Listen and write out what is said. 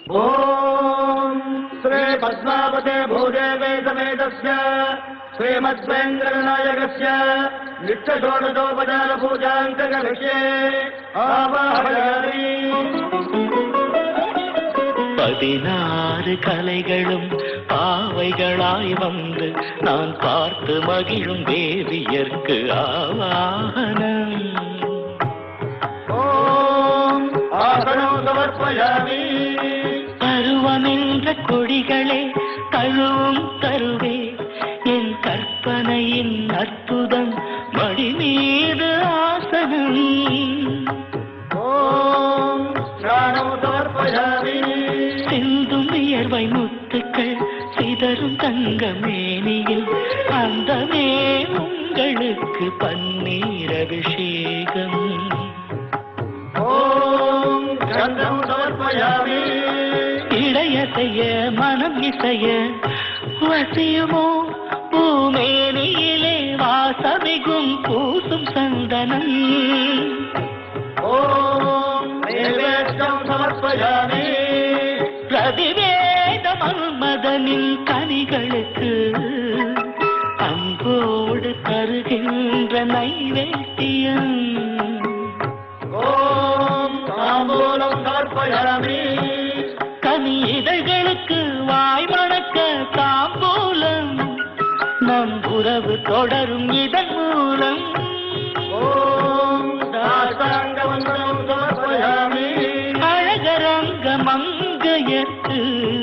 ॐ श्री पद्मावते भूदेवे समेतस्य श्रीमद्वेन्द्रनायकस्य नित्यषोडशोपचारपूजान्तकविषये आवाहयामि பதினாறு கலைகளும் பாவைகளாய் வந்து நான் பார்த்து மகிழும் தேவியர்க்கு ஆவாகனம் ॐ आसनं समर्पयामि பருவமென்ற கொடிகளே தழுவும் தருவே என் கற்பனையின் அற்புதம் மடி மீது ஆசனம் ॐ स्नानं समर्पयामि சிந்தும் வியர்வை முத்துக்கள் சிதறும் தங்க மேனியில் அந்தமே உங்களுக்கு பன்னீர் அபிஷேகம் ॐ गन्धं समर्पयामि இளையசைய மனம் இசைய வசியுமோ பூமேனியிலே வாசமிகும் பூசும் சந்தனம் ॐ नैवेद्यं समर्पयामि பிரதிவேத மன்மதனின் கனிகளுக்கு அன்போடு தருகின்ற நைவேத்தியம் ॐ ताम्बूलं समर्पयामि கனி இதழ்களுக்கு வாய் மணக்க தாம்பூலம் நம் உறவு தொடரும் இதன் மூலம் ॐ दासाङ्गवन्दनं समर्पयामि அழகரங்க மங்கையத்து